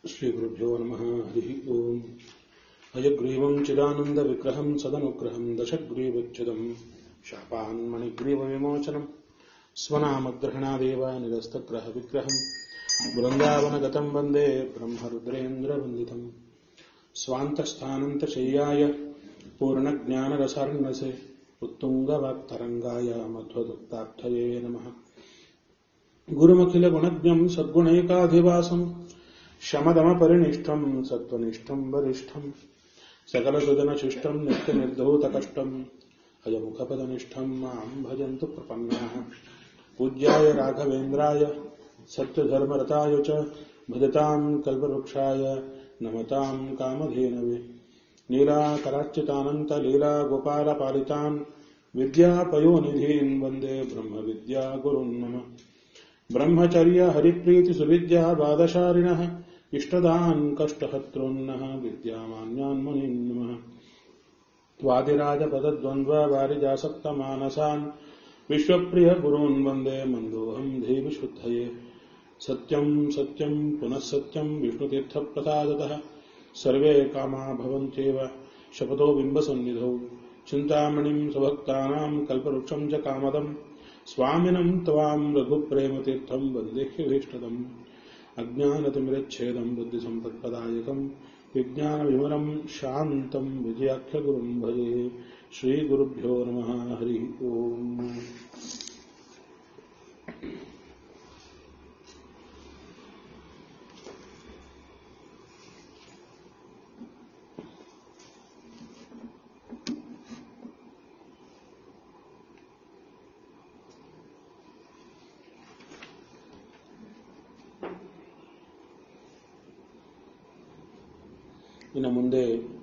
श्रीगुरुभ्यो नमः हरिः ओम् अयग्रीवम् चिदानन्दविग्रहम् सदनुग्रहम् दशग्रीवच्छिदम् शापान्मणिग्रीवविमोचनम् स्वनामग्रहणादेव निरस्तग्रहविग्रहम् वृन्दावनगतम् वन्दे ब्रह्मरुद्रेन्द्रवन्दितम् स्वान्तस्थानन्तशय्याय पूर्णज्ञानरसार्णसे उत्तुङ्गवाक्तरङ्गाय मध्वदुक्तार्थये नमः गुरुमखिलगुणज्ञम् सद्गुणैकाधिवासम् शमदमपरिनिष्ठम् सत्त्वनिष्ठम् वरिष्ठम् सकलसुजनशिष्टम् नित्यनिर्धूतकष्टम् अयमुखपदनिष्ठम् माम् भजन्तु प्रपन्नाः पूज्याय राघवेन्द्राय सत्यधर्मरताय च भजताम् कल्पवृक्षाय नमताम् कामधेनवे नीलाकरार्चितानन्तलीलागोपालपालितान् विद्यापयोनिधीन् वन्दे ब्रह्मविद्यागुरुन् नम ब्रह्मचर्य हरिप्रीतिसुविद्या बादशारिणः इष्टदान् कष्टहतॄन्नः विद्यामान्यान् मुनीन् नमः वादिराजपदद्वन्द्ववारिजासक्तमानसान् विश्वप्रिय गुरून् वन्दे मन्दोऽहम् देवि शुद्धये सत्यम् सत्यम् पुनः सत्यम् विष्णुतीर्थप्रसादतः सर्वे कामा भवन्त्येव शपथो बिम्बसन्निधौ चिन्तामणिम् स्वभक्तानाम् कल्पवृक्षम् च कामदम् स्वामिनम् त्वाम् रघुप्रेमतीर्थम् वन्देह्यभीष्टदम् अज्ञानतिमिरच्छेदम् बुद्धिसम्पत्पदायकम् विज्ञानविमलम् शान्तम् विजयाख्यगुरुम् भजे श्रीगुरुभ्यो नमः हरिः ओम् ಇನ್ನು ಮುಂದೆ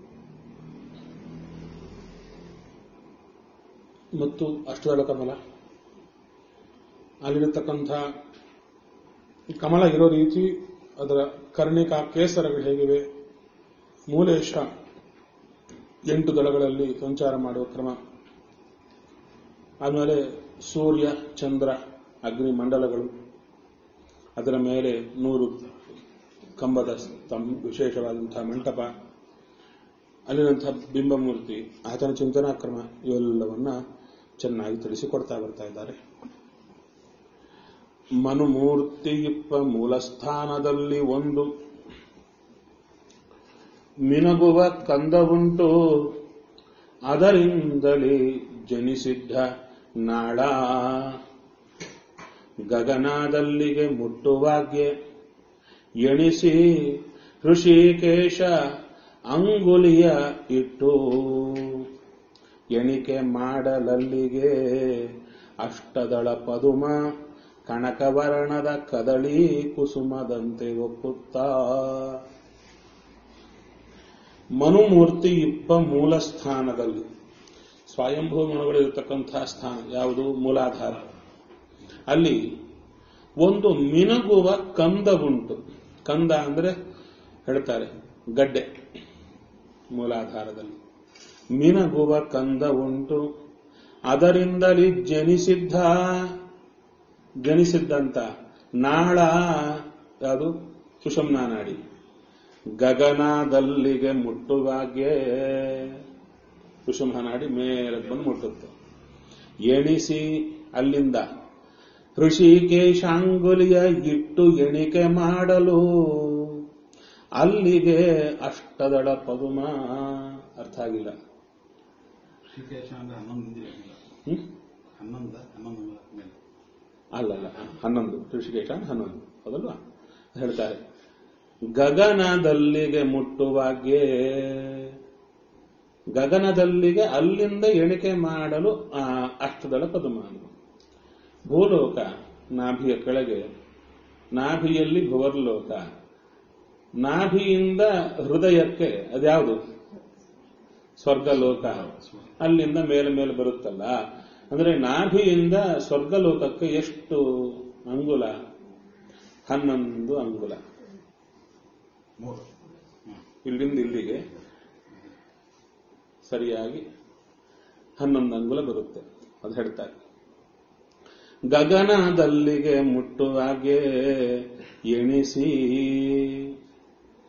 ಮತ್ತು ಅಷ್ಟದಳ ಕಮಲ ಅಲ್ಲಿರತಕ್ಕಂಥ ಕಮಲ ಇರೋ ರೀತಿ ಅದರ ಕರ್ಣಿಕಾ ಕೇಸರಗಳು ಹೇಗಿವೆ ಮೂಲೇಶ ಎಂಟು ದಳಗಳಲ್ಲಿ ಸಂಚಾರ ಮಾಡುವ ಕ್ರಮ ಆಮೇಲೆ ಸೂರ್ಯ ಚಂದ್ರ ಅಗ್ನಿ ಮಂಡಲಗಳು ಅದರ ಮೇಲೆ ನೂರು ಕಂಬದ ಸ್ತಂಭ ವಿಶೇಷವಾದಂತಹ ಮಂಟಪ ಅಲ್ಲಿರುವಂತಹ ಬಿಂಬಮೂರ್ತಿ ಆತನ ಚಿಂತನಾ ಕ್ರಮ ಇವೆಲ್ಲವನ್ನ ಚೆನ್ನಾಗಿ ತಿಳಿಸಿಕೊಡ್ತಾ ಬರ್ತಾ ಇದ್ದಾರೆ ಮನುಮೂರ್ತಿ ಇಪ್ಪ ಮೂಲಸ್ಥಾನದಲ್ಲಿ ಒಂದು ಮಿನಗುವ ಕಂದವುಂಟು ಅದರಿಂದಲೇ ಜನಿಸಿದ್ದ ನಾಳ ಗಗನದಲ್ಲಿಗೆ ಮುಟ್ಟುವಾಗ್ಯೆ ಎಣಿಸಿ ಋಷಿಕೇಶ ಅಂಗುಲಿಯ ಇಟ್ಟು ಎಣಿಕೆ ಮಾಡಲಲ್ಲಿಗೆ ಅಷ್ಟದಳ ಪದುಮ ಕನಕವರ್ಣದ ಕದಳಿ ಕುಸುಮದಂತೆ ಒಪ್ಪುತ್ತಾ ಮನುಮೂರ್ತಿ ಇಪ್ಪ ಮೂಲ ಸ್ಥಾನದಲ್ಲಿ ಸ್ವಯಂಭೂ ಮನುಗಳಿರತಕ್ಕಂತಹ ಸ್ಥಾನ ಯಾವುದು ಮೂಲಾಧಾರ ಅಲ್ಲಿ ಒಂದು ಮಿನಗುವ ಕಂದ ಉಂಟು ಕಂದ ಅಂದ್ರೆ ಹೇಳ್ತಾರೆ ಗಡ್ಡೆ ಮೂಲಾಧಾರದಲ್ಲಿ ಮಿನಗುವ ಕಂದ ಉಂಟು ಅದರಿಂದಲೇ ಜನಿಸಿದ್ದ ಜನಿಸಿದ್ದಂತ ನಾಳ ಯಾವುದು ಸುಷಮ್ನಾ ನಾಡಿ ಗಗನದಲ್ಲಿಗೆ ಮುಟ್ಟುವಾಗೆ ಸುಷಮ್ನ ನಾಡಿ ಮೇಲೆ ಬಂದು ಮುಟ್ಟುತ್ತೆ ಎಣಿಸಿ ಅಲ್ಲಿಂದ ಋಷಿಕೇಶಾಂಗುಲಿಯ ಇಟ್ಟು ಎಣಿಕೆ ಮಾಡಲು ಅಲ್ಲಿಗೆ ಅಷ್ಟದಳ ಪದುಮ ಅರ್ಥ ಆಗಿಲ್ಲ ಋಷಿಕೇಶ ಅಂದ್ರೆ ಹನ್ನೊಂದು ಹ್ಮ್? ಹನ್ನೊಂದ ಹನ್ನೊಂದು ಮೇಲೆ ಅಲ್ಲಲ್ಲ ಹನ್ನೊಂದು ಋಷಿಕೇಶ ಹನ್ನೊಂದು ಹೌದಲ್ವಾ ಹೇಳ್ತಾರೆ ಗಗನದಲ್ಲಿಗೆ ಮುಟ್ಟುವಾಗೆ ಗಗನದಲ್ಲಿಗೆ ಅಲ್ಲಿಂದ ಎಣಿಕೆ ಮಾಡಲು ಆ ಅಷ್ಟದಳ ಪದುಮ ಅಂದ್ರು. ಭೂಲೋಕ ನಾಭಿಯ ಕೆಳಗೆ ನಾಭಿಯಲ್ಲಿ ಭುವರ್ಲೋಕ ನಾಭಿಯಿಂದ ಹೃದಯಕ್ಕೆ ಅದ್ಯಾವುದು ಸ್ವರ್ಗಲೋಕ ಅಲ್ಲಿಂದ ಮೇಲೆ ಮೇಲೆ ಬರುತ್ತಲ್ಲ ಅಂದ್ರೆ ನಾಭಿಯಿಂದ ಸ್ವರ್ಗಲೋಕಕ್ಕೆ ಎಷ್ಟು ಅಂಗುಲ ಹನ್ನೊಂದು ಅಂಗುಲ ಮೂರು ಹ್ಮ್. ಇಲ್ಲಿಂದ ಇಲ್ಲಿಗೆ ಸರಿಯಾಗಿ ಹನ್ನೊಂದು ಅಂಗುಲ ಬರುತ್ತೆ ಅದು ಹೇಳ್ತಾರೆ ಗಗನದಲ್ಲಿಗೆ ಮುಟ್ಟುವಾಗೆ ಎಣಿಸಿ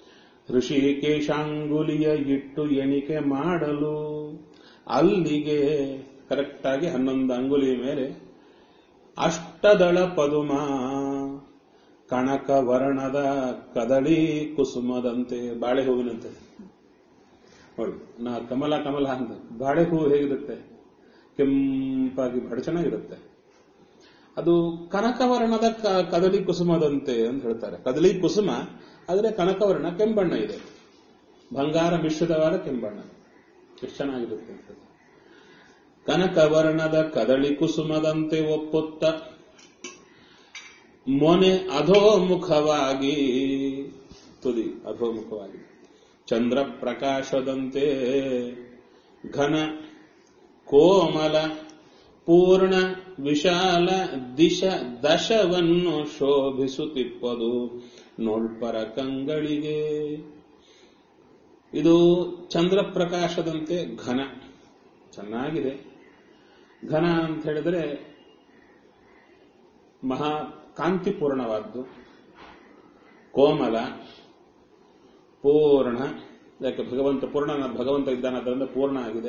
ಋಷಿಕೇಶಾಂಗುಲಿಯ ಇಟ್ಟು ಎಣಿಕೆ ಮಾಡಲು ಅಲ್ಲಿಗೆ ಕರೆಕ್ಟಾಗಿ ಹನ್ನೊಂದು ಅಂಗುಲಿ ಮೇಲೆ ಅಷ್ಟದಳ ಪದುಮ ಕಣಕ ವರ್ಣದ ಕದಳಿ ಕುಸುಮದಂತೆ ಬಾಳೆ ಹೂವಿನಂತೆ ನೋಡಿ ನಾ ಕಮಲ ಕಮಲ ಅಂತ ಬಾಳೆ ಹೂವು ಹೇಗಿರುತ್ತೆ ಕೆಂಪಾಗಿ ಬಹಳ ಚೆನ್ನಾಗಿರುತ್ತೆ ಅದು ಕನಕವರ್ಣದ ಕ- ಕದಳಿ ಕುಸುಮದಂತೆ ಅಂತ ಹೇಳ್ತಾರೆ ಕದಳಿ ಕುಸುಮ ಆದರೆ ಕನಕವರ್ಣ ಕೆಂಬಣ್ಣ ಇದೆ ಬಂಗಾರ ಮಿಶ್ರಿತವಾದ ಕೆಂಬಣ್ಣ ಎಷ್ಟು ಚೆನ್ನಾಗಿರುತ್ತೆ ಅಂತ ಕನಕವರ್ಣದ ಕದಳಿ ಕುಸುಮದಂತೆ ಒಪ್ಪುತ್ತ ಮೊನೆ ಅಧೋಮುಖವಾಗಿ ತುದಿ ಅಧೋಮುಖವಾಗಿ ಚಂದ್ರ ಪ್ರಕಾಶದಂತೆ ಘನ ಕೋಮಲ ಪೂರ್ಣ ವಿಶಾಲ ದಿಶ ದಶವನ್ನು ಶೋಭಿಸುತ್ತಿಪ್ಪದು ನೋಳ್ಪರ ಕಂಗಳಿಗೆ ಇದು ಚಂದ್ರ ಪ್ರಕಾಶದಂತೆ ಘನ ಚೆನ್ನಾಗಿದೆ ಘನ ಅಂತ ಹೇಳಿದ್ರೆ ಮಹಾ ಕಾಂತಿಪೂರ್ಣವಾದ್ದು ಕೋಮಲ ಪೂರ್ಣ ಯಾಕೆ ಭಗವಂತ ಪೂರ್ಣ ಭಗವಂತ ಇದ್ದಾನೆ ಅದರಿಂದ ಪೂರ್ಣ ಆಗಿದೆ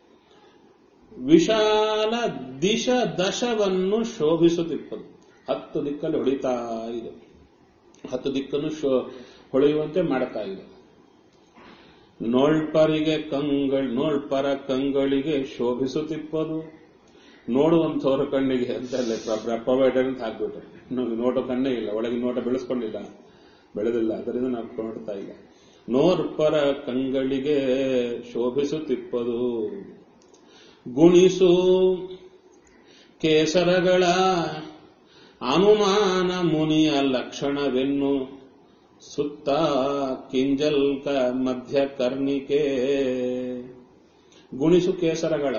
ವಿಶಾಲ ದಿಶ ದಶವನ್ನು ಶೋಭಿಸುತ್ತಿಪ್ಪದು ಹತ್ತು ದಿಕ್ಕಲ್ಲಿ ಹೊಳಿತಾ ಇದೆ ಹತ್ತು ದಿಕ್ಕನ್ನು ಶೋ ಹೊಳೆಯುವಂತೆ ಮಾಡುತ್ತಾ ಇದೆ ನೋಳ್ಪರಿಗೆ ಕಂಗಳ್ ನೋಳ್ಪರ ಕಂಗಳಿಗೆ ಶೋಭಿಸುತ್ತಿಪ್ಪದು ನೋಡುವಂಥವ್ರ ಕಣ್ಣಿಗೆ ಅಂತ ಅಲ್ಲೇ ಪ್ರೊವೈಡರ್ ಅಂತ ಹಾಕ್ಬಿಟ್ರೆ ನಮಗೆ ನೋಟ ಕಣ್ಣೇ ಇಲ್ಲ ಒಳಗೆ ನೋಟ ಬೆಳೆಸ್ಕೊಂಡಿಲ್ಲ ಬೆಳೆದಿಲ್ಲ ಅದರಿಂದ ನಾವು ನೋಡ್ತಾ ಇಲ್ಲ ನೋರ್ಪರ ಕಂಗಳಿಗೆ ಶೋಭಿಸುತ್ತಿಪ್ಪದು ಗುಣಿಸು ಕೇಸರಗಳ ಅನುಮಾನ ಮುನಿಯ ಲಕ್ಷಣವೆನ್ನು ಸುತ್ತ ಕಿಂಜಲ್ಕ ಮಧ್ಯ ಕರ್ಣಿಕೆ ಗುಣಿಸು ಕೇಸರಗಳ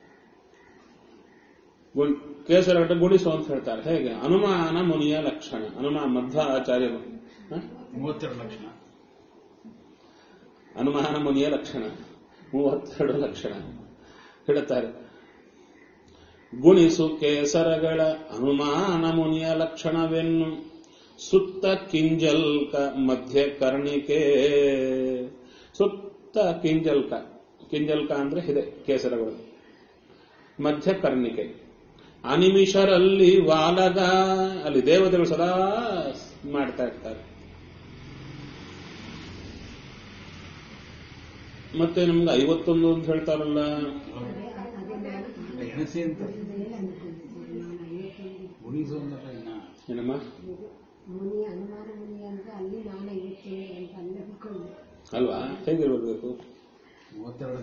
ಗುಣ್- ಕೇಸರಗಳ ಗುಣಿಸು ಅಂತ ಹೇಳ್ತಾರೆ ಹೇಗೆ ಅನುಮಾನ ಮುನಿಯ ಲಕ್ಷಣ ಅನುಮಾನ ಮಧ್ವಾಚಾರ್ಯರು ಹ? ಮೂವತ್ತೆರಡು ಲಕ್ಷಣ ಅನುಮಾನ ಮುನಿಯ ಲಕ್ಷಣ ಮೂವತ್ತೆರಡು ಲಕ್ಷಣ ಹೇಳುತ್ತಾರೆ ಗುಣಿಸು ಕೇಸರಗಳ ಅನುಮಾನ ಮುನಿಯ ಲಕ್ಷಣವೆನ್ನು ಸುತ್ತ ಕಿಂಜಲ್ಕ ಮಧ್ಯ ಕರ್ಣಿಕೆ ಸುತ್ತ ಕಿಂಜಲ್ಕ ಕಿಂಜಲ್ಕ ಅಂದ್ರೆ ಇದೆ ಕೇಸರಗಳು ಮಧ್ಯ ಕರ್ಣಿಕೆ ಅನಿಮಿಷರಲ್ಲಿ ವಾಲಗ ಅಲ್ಲಿ ದೇವತೆಗಳು ಸದಾ ಮಾಡ್ತಾ ಇರ್ತಾರೆ ಮತ್ತೆ ನಮ್ಗೆ ಐವತ್ತೊಂದು ಅಂತ ಹೇಳ್ತಾರಲ್ಲ ಎಣಸಿ ಅಂತ ಗುಣಿಸು ಅಂದ್ರೆ ಇನ್ನ ಏನಮ್ಮ ಮುನಿ ಅನುಮಾನ ಮುನಿ ಅಂತ ಅಲ್ಲಿ ನಾನು ಇರುತ್ತೇನೆ ಅಂತ ಅಲ್ಲೇ ಅನ್ಕೊಂಡು ಅಲ್ವಾ ಹೇಗಿರ್ಬೇಕು ಮೂವತ್ತೆರಡು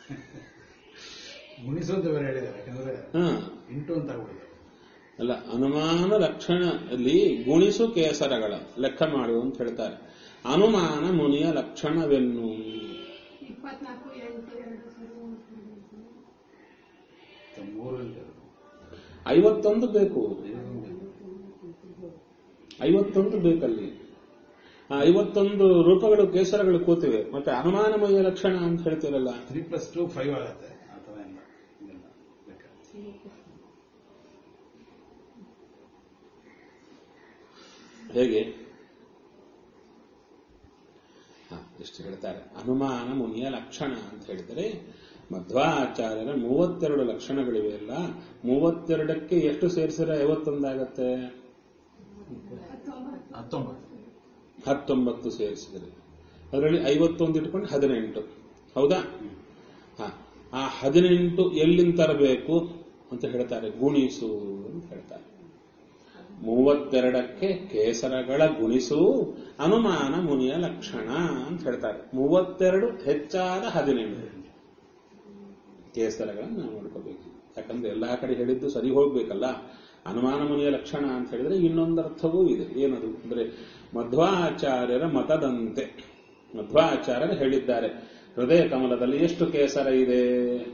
ಗುಣಿಸು ಅಂತ ಬೇರೆ ಹೇಳಿದ್ದಾರೆ ಯಾಕಂದ್ರೆ ಹಾ ಎಂಟು ಅಂತ ಆಗ್ಬಿಟ್ಟಿದೆ ಅಲ್ಲ ಅನುಮಾನ ಲಕ್ಷಣದಲ್ಲಿ ಗುಣಿಸು ಕೇಸರಗಳ ಲೆಕ್ಕ ಮಾಡು ಅಂತ ಹೇಳ್ತಾರೆ ಅನುಮಾನ ಮುನಿಯ ಲಕ್ಷಣವೆನ್ನು ಇಪ್ಪತ್ನಾಲ್ಕು ಎಂಟು ಎರಡು ಸರಿ ಮತ್ತೆ ಮೂರು ಅಂತ ಇರೋದು. ಐವತ್ತೊಂದು ಬೇಕು ಐದೊಂದು ಬೇಕು. ಐವತ್ತೊಂದು ಬೇಕಲ್ಲಿ ಆ ಐವತ್ತೊಂದು ರೂಪಗಳು ಕೇಸರಗಳು ಕೂತಿವೆ ಮತ್ತೆ ಅನುಮಾನಮಯ ಲಕ್ಷಣ ಅಂತ ಹೇಳ್ತೀರಲ್ಲ ತ್ರೀ ಪ್ಲಸ್ ಟು ಫೈವ್ ಆಗುತ್ತೆ ಆ ಥರ ಇಲ್ಲ ಇದೆಲ್ಲ ಲೆಕ್ಕ ಹೇಗೆ ಹ, ಇಷ್ಟು ಹೇಳ್ತಾರೆ ಅನುಮಾನ ಮುನಿಯ ಲಕ್ಷಣ ಅಂತ ಹೇಳಿದರೆ ಮಧ್ವಾಚಾರ್ಯರ ಮೂವತ್ತೆರಡು ಲಕ್ಷಣಗಳಿವೆ ಅಲ್ಲ ಮೂವತ್ತೆರಡಕ್ಕೆ ಎಷ್ಟು ಸೇರಿಸಿದ್ರೆ ಐವತ್ತೊಂದಾಗತ್ತೆ ಹತ್ತೊಂಬತ್ತು ಹತ್ತೊಂಬತ್ತು ಸೇರಿಸಿದರೆ ಅದರಲ್ಲಿ ಐವತ್ತೊಂದು ಇಟ್ಕೊಂಡು ಹದಿನೆಂಟು ಹೌದಾ ಹ, ಆ ಹದಿನೆಂಟು ಎಲ್ಲಿಂದ ತರಬೇಕು ಅಂತ ಹೇಳ್ತಾರೆ ಗುಣಿಸು ಅಂತ ಹೇಳ್ತಾರೆ ಮೂವತ್ತೆರಡಕ್ಕೆ ಕೇಸರಗಳ ಗುಣಿಸು ಅನುಮಾನ ಮುನಿಯ ಲಕ್ಷಣ ಅಂತ ಹೇಳ್ತಾರೆ ಮೂವತ್ತೆರಡು ಹೆಚ್ಚಾದ ಹದಿನೆಂಟು ಕೇಸರಗಳನ್ನ ನಾವು ನೋಡ್ಕೋಬೇಕು ಯಾಕಂದ್ರೆ ಎಲ್ಲಾ ಕಡೆ ಹೇಳಿದ್ದು ಸರಿ ಹೋಗ್ಬೇಕಲ್ಲ ಅನುಮಾನ ಮುನಿಯ ಲಕ್ಷಣ ಅಂತ ಹೇಳಿದ್ರೆ ಇನ್ನೊಂದು ಅರ್ಥವೂ ಇದೆ ಏನದು ಅಂದ್ರೆ ಮಧ್ವಾಚಾರ್ಯರ ಮತದಂತೆ ಮಧ್ವಾಚಾರ್ಯರು ಹೇಳಿದ್ದಾರೆ ಹೃದಯ ಕಮಲದಲ್ಲಿ ಎಷ್ಟು ಕೇಸರ ಇದೆ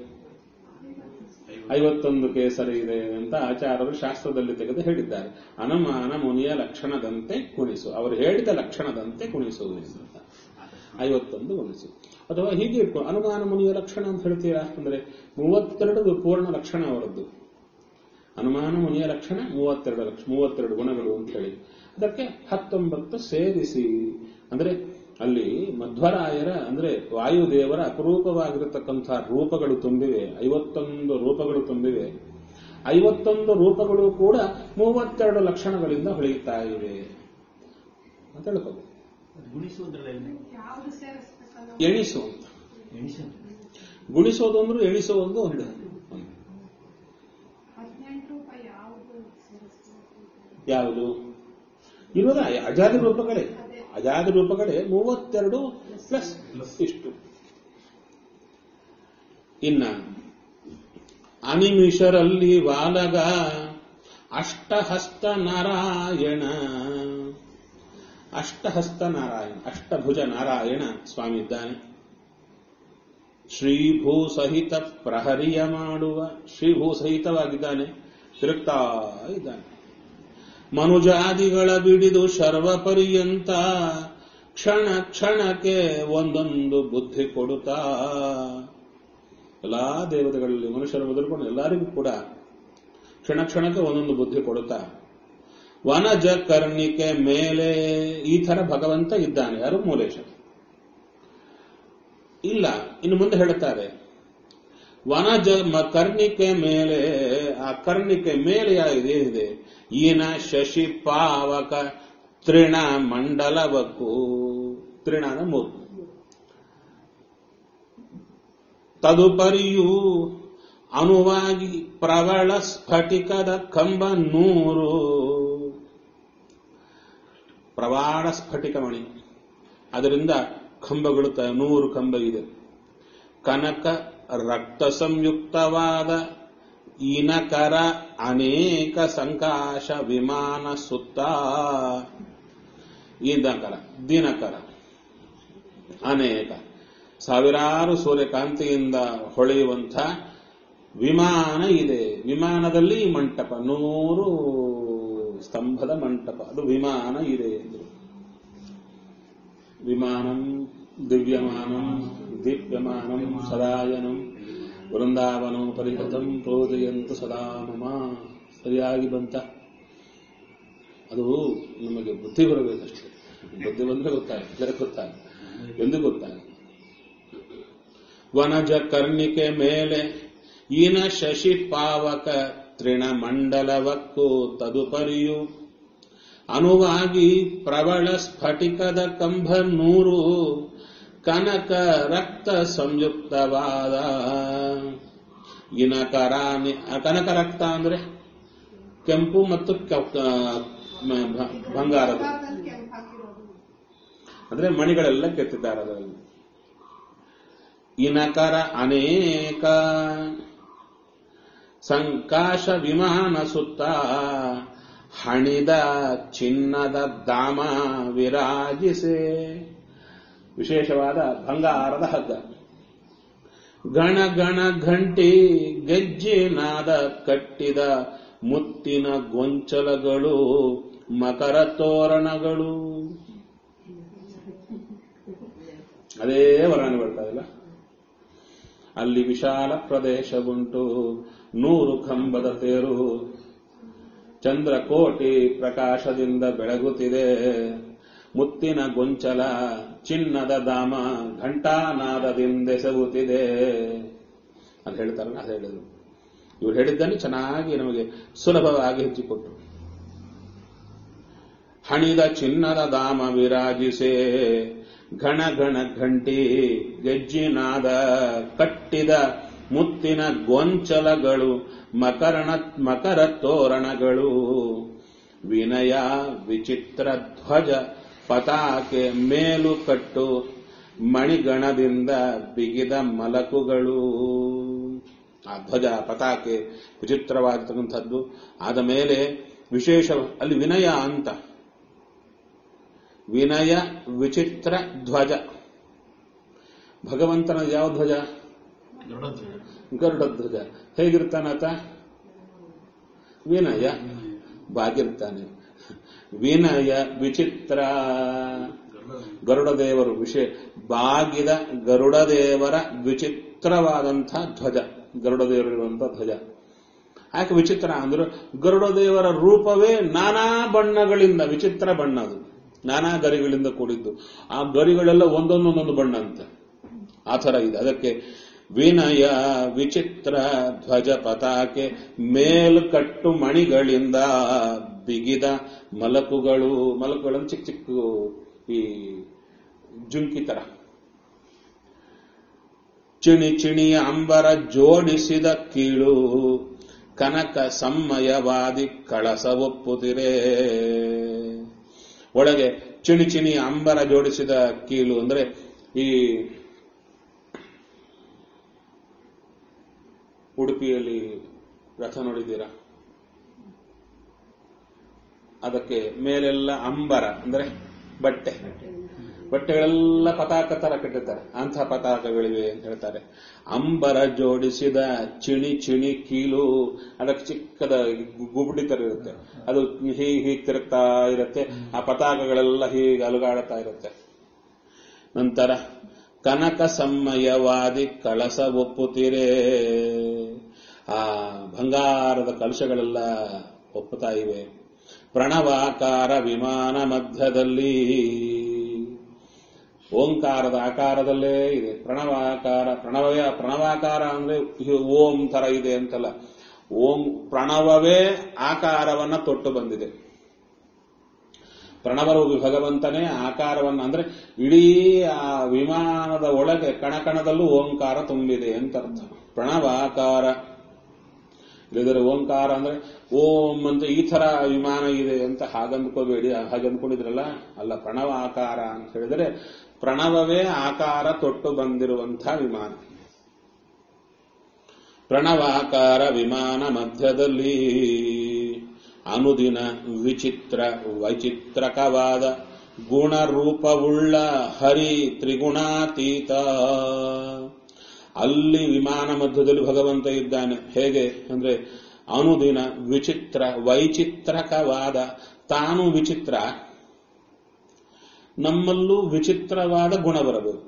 ಐವತ್ತೊಂದು ಕೇಸರ ಇದೆ ಅಂತ ಆಚಾರ್ಯರು ಶಾಸ್ತ್ರದಲ್ಲಿ ತೆಗೆದು ಹೇಳಿದ್ದಾರೆ ಅನುಮಾನ ಮುನಿಯ ಲಕ್ಷಣದಂತೆ ಕುಣಿಸು ಅವರು ಹೇಳಿದ ಲಕ್ಷಣದಂತೆ ಕುಣಿಸು ಅಂತ ಐವತ್ತೊಂದು ಗುಣಿಸು ಅಥವಾ ಹೀಗೆ ಇಟ್ಕೊ ಅನುಮಾನ ಮುನಿಯ ಲಕ್ಷಣ ಅಂತ ಹೇಳ್ತೀರಾ ಅಂದ್ರೆ ಮೂವತ್ತೆರಡು ಪೂರ್ಣ ಲಕ್ಷಣ ಅವರದ್ದು ಅನುಮಾನ ಮುನಿಯ ಲಕ್ಷಣ ಮೂವತ್ತೆರಡು ಲಕ್ಷ ಮೂವತ್ತೆರಡು ಗುಣಗಳು ಅಂತ ಹೇಳಿ ಅದಕ್ಕೆ ಹತ್ತೊಂಬತ್ತು ಸೇರಿಸಿ ಅಂದ್ರೆ ಅಲ್ಲಿ ಮಧ್ವರಾಯರ ಅಂದ್ರೆ ವಾಯುದೇವರ ಅಪರೂಪವಾಗಿರತಕ್ಕಂಥ ರೂಪಗಳು ತುಂಬಿವೆ ಐವತ್ತೊಂದು ರೂಪಗಳು ತುಂಬಿವೆ ಐವತ್ತೊಂದು ರೂಪಗಳು ಕೂಡ ಮೂವತ್ತೆರಡು ಲಕ್ಷಣಗಳಿಂದ ಹೊಳೆಯುತ್ತಾ ಇವೆ ಅಂತ ಹೇಳ್ಕೋಬೇಕು ಗುಣಿಸುವುದ್ರಲ್ಲಿ ಯಾವ್ದು ಸೇರಿಸ್ಬೇಕಲ್ಲ ಎಣಿಸು ಅಂತ ಎಣಿಸು ಗುಣಿಸೋದು ಅಂದ್ರೆ ಎಣಿಸೋ ಒಂದು ಒಂದು ಹದಿನೆಂಟು ರೂಪಾಯಿ ಯಾವ್ದು ಸೇರಿಸ್ಬೇಕು ಯಾವುದು ಇರೋದ ಅಜಾದಿ ರೂಪಗಳೇ ಅಜಾದಿ ರೂಪಗಳೇ ಮೂವತ್ತೆರಡು ಪ್ಲಸ್ ಇಷ್ಟು ಇನ್ನ ಅನಿಮಿಷರಲ್ಲಿ ವಾಲಗ ಅಷ್ಟಹಸ್ತ ನಾರಾಯಣ ಅಷ್ಟಹಸ್ತ ನಾರಾಯಣ ಅಷ್ಟಭುಜ ನಾರಾಯಣ ಸ್ವಾಮಿ ಇದ್ದಾನೆ ಶ್ರೀಭೂ ಸಹಿತ ಪ್ರಹರಿಯ ಮಾಡುವ ಶ್ರೀಭೂ ಸಹಿತವಾಗಿದ್ದಾನೆ ತಿರುಗ್ತಾ ಇದ್ದಾನೆ ಮನುಜಾದಿಗಳ ಬಿಡಿದು ಶರ್ವ ಪರ್ಯಂತ ಕ್ಷಣ ಕ್ಷಣಕ್ಕೆ ಒಂದೊಂದು ಬುದ್ಧಿ ಕೊಡುತ್ತಾ ಎಲ್ಲಾ ದೇವತೆಗಳಲ್ಲಿ ಮನುಷ್ಯರು ಮೊದಲುಕೊಂಡು ಎಲ್ಲರಿಗೂ ಕೂಡ ಕ್ಷಣ ಕ್ಷಣಕ್ಕೆ ಒಂದೊಂದು ಬುದ್ಧಿ ಕೊಡುತ್ತಾ ವನಜ ಕರ್ಣಿಕೆ ಮೇಲೆ ಈ ತರ ಭಗವಂತ ಇದ್ದಾನೆ ಯಾರು ಮೂಲೇಶ ಇಲ್ಲ ಇನ್ನು ಮುಂದೆ ಹೇಳುತ್ತಾರೆ ವನಜ ಮ- ಕರ್ಣಿಕೆ ಮೇಲೆ ಆ ಕರ್ಣಿಕೆ ಮೇಲೆ ಯಾವುದು ಏನಿದೆ ಈನ ಶಶಿ ಪಾವಕ ತೃಣ ಮಂಡಲವಕ್ಕೂ ತೃಣನ ಮೂರು ತದುಪರಿಯೂ ಅನುವಾಗಿ ಪ್ರವಳ ಸ್ಫಟಿಕದ ಕಂಬ ನೂರು ಪ್ರವಾಳ ಸ್ಫಟಿಕ ಮಣಿ ಅದರಿಂದ ಕಂಬಗಳು ತ- ನೂರು ಕಂಬ ಇದೆ ಕನಕ ರಕ್ತ ಸಂಯುಕ್ತವಾದ ಇನಕರ ಅನೇಕ ಸಂಕಾಶ ವಿಮಾನ ಸುತ್ತ ದಿನಕರ ದಿನಕರ ಅನೇಕ ಸಾವಿರಾರು ಸೂರ್ಯಕಾಂತಿಯಿಂದ ಹೊಳೆಯುವಂಥ ವಿಮಾನ ಇದೆ ವಿಮಾನದಲ್ಲಿ ಮಂಟಪ ನೂರು ಸ್ತಂಭದ ಮಂಟಪ ಅದು ವಿಮಾನ ಇದೆ ಎಂದು ವಿಮಾನಂ ದಿವ್ಯಮಾನಂ ದೀಪ್ಯಮಾನಂ ಸದಾಯನಂ ವೃಂದಾವನಂ ಪರಿಹೃತಂ ಪ್ರೋದಯಂತು ಸದಾ ಮಮ ಸರಿಯಾಗಿ ಬಂತ ಅದು ನಮಗೆ ಬುದ್ಧಿ ಬರಬೇಕಷ್ಟೇ ಬುದ್ಧಿ ಬಂದ್ರೆ ಗೊತ್ತಾಗ ಗೊತ್ತಾಗ ಎಂದು ಗೊತ್ತಾಗ ವನಜ ಕರ್ಣಿಕೆ ಮೇಲೆ ಈನ ಶಶಿ ಪಾವಕ ತೃಣಮಂಡಲವಕ್ಕೂ ತದುಪರಿಯು ಅನುವಾಗಿ ಪ್ರಬಳ ಸ್ಫಟಿಕದ ಕಂಭ ನೂರು ಕನಕ ರಕ್ತ ಸಂಯುಕ್ತವಾದ ಇನಕರ ಕನಕ ರಕ್ತ ಅಂದ್ರೆ ಕೆಂಪು ಮತ್ತು ಕ- ಮ- ಭ- ಬಂಗಾರದ ಬಂಗಾರದಲ್ಲಿ ಕೆಂಪು ಹಾಕಿರೋದು ಅಂದ್ರೆ ಮಣಿಗಳೆಲ್ಲ ಕೆತ್ತಿದ್ದಾರೆ ಅದರಲ್ಲಿ ಇನಕರ ಅನೇಕ ಸಂಕಾಶ ವಿಮಾನ ಸುತ್ತ ಹಣಿದ ಚಿನ್ನದ ದಾಮ ವಿರಾಜಿಸೆ ವಿಶೇಷವಾದ ಬಂಗಾರದ ಹಗ್ಗ ಗಣ ಗಣ ಘಂಟಿ ಗೆಜ್ಜಿನಾದ ಕಟ್ಟಿದ ಮುತ್ತಿನ ಗೊಂಚಲಗಳು ಮಕರ ತೋರಣಗಳು ಅದೇ ವರ್ಣನೆ ಬರ್ತಾ ಇಲ್ಲ ಅಲ್ಲಿ ವಿಶಾಲ ಪ್ರದೇಶವುಂಟು ನೂರು ಕಂಬದ ತೇರು ಚಂದ್ರಕೋಟಿ ಪ್ರಕಾಶದಿಂದ ಬೆಳಗುತ್ತಿದೆ ಮುತ್ತಿನ ಗೊಂಚಲ ಚಿನ್ನದ ದಾಮ ಘಂಟಾನಾದದಿಂದೆಸಗುತ್ತಿದೆ ಅಂತ ಹೇಳ್ತಾರಲ್ಲ ಅದು ಹೇಳಿದ್ರು ಇವ್ರು ಹೇಳಿದ್ದನ್ನು ಚೆನ್ನಾಗಿ ನಮಗೆ ಸುಲಭವಾಗಿ ಹೆಚ್ಚಿಕೊಟ್ರು ಹಣಿದ ಚಿನ್ನದ ದಾಮ ವಿರಾಜಿಸೆ ಘಣ ಘಣ ಘಂಟಿ ಗೆಜ್ಜಿನಾದ ಕಟ್ಟಿದ ಮುತ್ತಿನ ಗೊಂಚಲಗಳು ಮಕರಣ ಮಕರ ತೋರಣಗಳು ವಿನಯ ವಿಚಿತ್ರ ಧ್ವಜ ಪತಾಕೆ ಮೇಲು ಕಟ್ಟು ಮಣಿಗಣದಿಂದ ಬಿಗಿದ ಮಲಕುಗಳು ಆ ಧ್ವಜ ಪತಾಕೆ ವಿಚಿತ್ರವಾಗಿರ್ತಕ್ಕಂಥದ್ದು ಆದ ಮೇಲೆ ವಿಶೇಷ ಅಲ್ಲಿ ವಿನಯ ಅಂತ ವಿನಯ ವಿಚಿತ್ರ ಧ್ವಜ ಭಗವಂತನ ಯಾವ ಧ್ವಜ ದೊಡ್ಡ ಧ್ವಜ. ಗರುಡ ಧ್ವಜ ಹೇಗಿರ್ತಾನಾತ ವಿನಯ ಬಾಗಿರ್ತಾನೆ ವಿನಯ ವಿಚಿತ್ರ ಗರುಡ ದೇವರು ವಿಷಯ ಬಾಗಿದ ಗರುಡ ದೇವರ ವಿಚಿತ್ರವಾದಂಥ ಧ್ವಜ ಗರುಡ ದೇವರಿರುವಂಥ ಧ್ವಜ ಯಾಕೆ ವಿಚಿತ್ರ ಅಂದ್ರೆ ಗರುಡ ದೇವರ ರೂಪವೇ ನಾನಾ ಬಣ್ಣಗಳಿಂದ ವಿಚಿತ್ರ ಬಣ್ಣ ಅದು ನಾನಾ ಗರಿಗಳಿಂದ ಕೂಡಿದ್ದು ಆ ಗರಿಗಳೆಲ್ಲ ಒಂದೊಂದೊಂದೊಂದು ಬಣ್ಣ ಅಂತ ಆ ಥರ ಇದೆ ಅದಕ್ಕೆ ವಿನಯ ವಿಚಿತ್ರ ಧ್ವಜ ಪತಾಕೆ ಮೇಲ್ಕಟ್ಟು ಮಣಿಗಳಿಂದ ಬಿಗಿದ ಮಲಕುಗಳು ಮಲಕುಗಳನ್ನು ಚಿಕ್ಕ ಚಿಕ್ಕ ಈ ಜುಂಕಿ ತರ ಚಿಣಿ ಚಿಣಿಯ ಅಂಬರ ಜೋಡಿಸಿದ ಕೀಳು ಕನಕ ಸಮ್ಮಯವಾದಿ ಕಳಸ ಒಪ್ಪುತ್ತಿರೇ ಒಳಗೆ ಚಿಣಿ ಚಿಣಿ ಅಂಬರ ಜೋಡಿಸಿದ ಕೀಲು ಅಂದ್ರೆ ಈ ಉಡುಪಿಯಲ್ಲಿ ರಥ ನೋಡಿದ್ದೀರಾ ಅದಕ್ಕೆ ಮೇಲೆಲ್ಲ ಅಂಬರ ಅಂದ್ರೆ ಬಟ್ಟೆ ಬಟ್ಟೆಗಳೆಲ್ಲ ಪತಾಕ ತರ ಕಟ್ಟಿರ್ತಾರೆ ಅಂಥ ಪತಾಕಗಳಿವೆ ಅಂತ ಹೇಳ್ತಾರೆ ಅಂಬರ ಜೋಡಿಸಿದ ಚಿಣಿ ಚಿಣಿ ಕೀಲು ಅದಕ್ಕೆ ಚಿಕ್ಕದ ಗುಬುಡಿ ತರ ಇರುತ್ತೆ ಅದು ಹೀಗೆ ಹೀಗೆ ತಿರುಗ್ತಾ ಇರುತ್ತೆ ಆ ಪತಾಕಗಳೆಲ್ಲ ಹೀಗೆ ಅಲುಗಾಡುತ್ತಾ ಇರುತ್ತೆ ನಂತರ ಕನಕ ಸಮ್ಮಯವಾದಿ ಕಳಸ ಒಪ್ಪುತ್ತೀರೇ ಆ ಬಂಗಾರದ ಕಲಶಗಳೆಲ್ಲ ಒಪ್ಪುತ್ತಾ ಇವೆ ಪ್ರಣವಾಕಾರ ವಿಮಾನ ಮಧ್ಯದಲ್ಲಿ ಓಂಕಾರದ ಆಕಾರದಲ್ಲೇ ಇದೆ ಪ್ರಣವಾಕಾರ ಪ್ರಣವಯ ಪ್ರಣವಾಕಾರ ಅಂದ್ರೆ ಇದು ಓಂ ತರ ಇದೆ ಅಂತಲ್ಲ ಓಂ ಪ್ರಣವವೇ ಆಕಾರವನ್ನ ತೊಟ್ಟು ಬಂದಿದೆ ಪ್ರಣವರು ಭಗವಂತನೇ ಆಕಾರವನ್ನ ಅಂದ್ರೆ ಇಡೀ ಆ ವಿಮಾನದ ಒಳಗೆ ಕಣಕಣದಲ್ಲೂ ಓಂಕಾರ ತುಂಬಿದೆ ಅಂತ ಅರ್ಥ ಪ್ರಣವಾಕಾರ ಇಲ್ಲಿದ್ರೆ ಓಂಕಾರ ಅಂದ್ರೆ ಓಂ ಅಂತ ಈ ತರ ವಿಮಾನ ಇದೆ ಅಂತ ಹಾಗಂದ್ಕೋಬೇಡಿ ಹಾಗೆ ಅಂದ್ಕೊಂಡಿದ್ರಲ್ಲ ಅಲ್ಲ ಪ್ರಣವ ಆಕಾರ ಅಂತ ಹೇಳಿದ್ರೆ ಪ್ರಣವವೇ ಆಕಾರ ತೊಟ್ಟು ಬಂದಿರುವಂತಹ ವಿಮಾನ ಪ್ರಣವಾಕಾರ ವಿಮಾನ ಮಧ್ಯದಲ್ಲಿ ಅನುದಿನ ವಿಚಿತ್ರ ವೈಚಿತ್ರಕವಾದ ಗುಣರೂಪವುಳ್ಳ ಹರಿ ತ್ರಿಗುಣಾತೀತ ಅಲ್ಲಿ ವಿಮಾನ ಮಧ್ಯದಲ್ಲಿ ಭಗವಂತ ಇದ್ದಾನೆ ಹೇಗೆ ಅಂದ್ರೆ ಅನುದಿನ ವಿಚಿತ್ರ ವೈಚಿತ್ರಕವಾದ ತಾನು ವಿಚಿತ್ರ ನಮ್ಮಲ್ಲೂ ವಿಚಿತ್ರವಾದ ಗುಣ ಬರಬೇಕು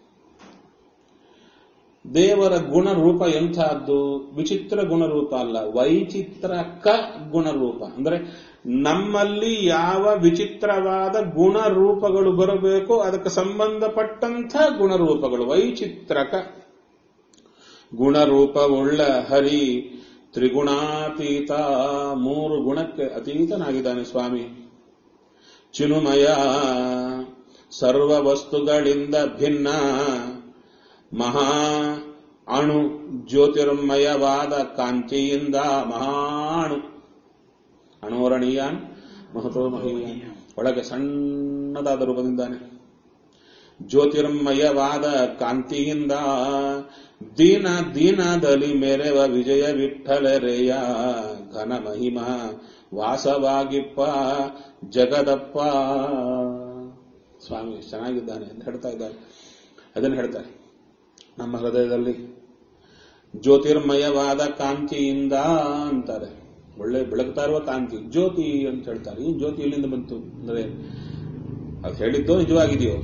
ದೇವರ ಗುಣರೂಪ ಎಂಥದ್ದು ವಿಚಿತ್ರ ಗುಣರೂಪ ಅಲ್ಲ ವೈಚಿತ್ರಕ ಗುಣರೂಪ ಅಂದ್ರೆ ನಮ್ಮಲ್ಲಿ ಯಾವ ವಿಚಿತ್ರವಾದ ಗುಣರೂಪಗಳು ಬರಬೇಕು ಅದಕ್ಕೆ ಸಂಬಂಧಪಟ್ಟಂಥ ಗುಣರೂಪಗಳು ವೈಚಿತ್ರಕ ಗುಣರೂಪವುಳ್ಳ ಹರಿ ತ್ರಿಗುಣಾತೀತ ಮೂರು ಗುಣಕ್ಕೆ ಅತೀತನಾಗಿದ್ದಾನೆ ಸ್ವಾಮಿ ಚಿನುಮಯ ಸರ್ವ ವಸ್ತುಗಳಿಂದ ಭಿನ್ನ ಮಹಾ ಅಣು ಜ್ಯೋತಿರ್ಮಯವಾದ ಕಾಂತಿಯಿಂದ ಮಹಾಣು ಅಣೋರಣೀಯಾನ್ ಮಹತೋ ಮಹೀಯಾನ್ ಒಳಗೆ ಸಣ್ಣದಾದ ರೂಪದಿಂದಾನೆ ಜ್ಯೋತಿರ್ಮಯವಾದ ಕಾಂತಿಯಿಂದ ದೀನ ದೀನದಲ್ಲಿ ಮೆರೆವ ವಿಜಯ ವಿಠಲರೆಯ ಘನ ಮಹಿಮ ವಾಸವಾಗಿಪ್ಪ ಜಗದಪ್ಪ ಸ್ವಾಮಿ ಚೆನ್ನಾಗಿದ್ದಾನೆ ಅಂತ ಹೇಳ್ತಾ ಇದ್ದಾರೆ ಅದನ್ನು ಹೇಳ್ತಾರೆ ನಮ್ಮ ಹೃದಯದಲ್ಲಿ ಜ್ಯೋತಿರ್ಮಯವಾದ ಕಾಂತಿಯಿಂದ ಅಂತಾರೆ ಒಳ್ಳೆ ಬೆಳಗ್ತಾ ಇರುವ ಕಾಂತಿ ಜ್ಯೋತಿ ಅಂತ ಹೇಳ್ತಾರೆ ಈ ಜ್ಯೋತಿ ಎಲ್ಲಿಂದ ಬಂತು ಅಂದ್ರೆ ಅದು ಹೇಳಿದ್ದೋ ನಿಜವಾಗಿದೆಯೋ